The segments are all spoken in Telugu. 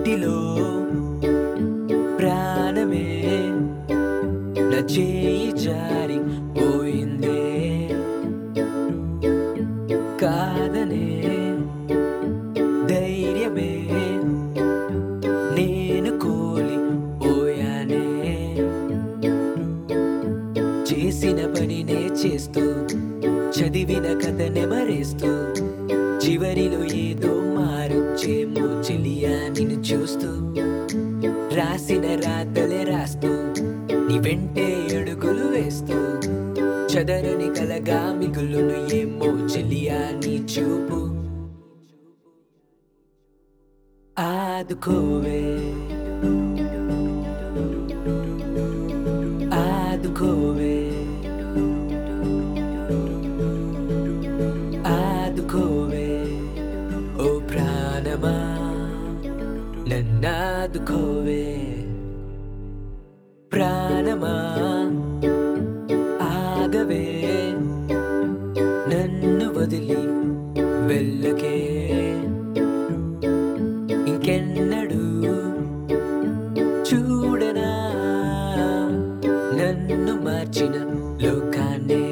నోటిలో ప్రాణమే నా చేయి జారి పోయిందే కాదనే ధైర్యమే నేను కోలి పోయానే చేసిన పనినే చేస్తూ చదివిన కథనే మరేస్తూ చివరిలో ఏదో మారుచ్చేమో చెలియా నిన్ను చూస్తూ రాసిన రాతలే రాస్తూ నీ వెంటే అడుగులు వేస్తూ చదరని కలగా మిగులును ఏమో చెలియా నీ చూపు ఆదుకోవే ఆదుకోవే ఆదుకోవే ఓ ప్రాణమా నన్నాదుకోవే ప్రాణమా ఆగవే నన్ను వదిలి వెళ్ళకే ఇంకెన్నడూ చూడనా నన్ను మార్చిన లోకాన్నే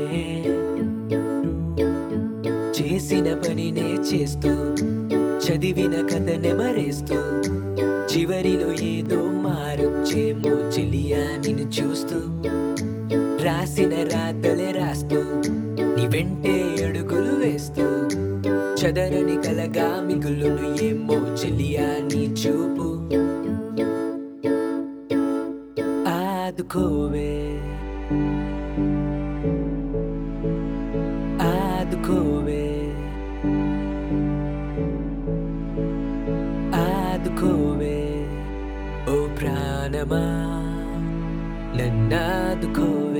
చేసిన పనినే చేస్తూ చదివిన కథనే మరేస్తూ చివరిలో ఏదో మారుచ్చేమో చెలియా నిన్ను చూస్తూ రాసిన రాతలే రాస్తూ నీ వెంటే అడుగులు వేస్తూ చదరని కలగా మిగులును ఏమో చెలియా నీ చూపు ఆదుకోవే ఆదుకోవే ఆదుకోవే ఓ ప్రాణమా నన్నాదుకోవే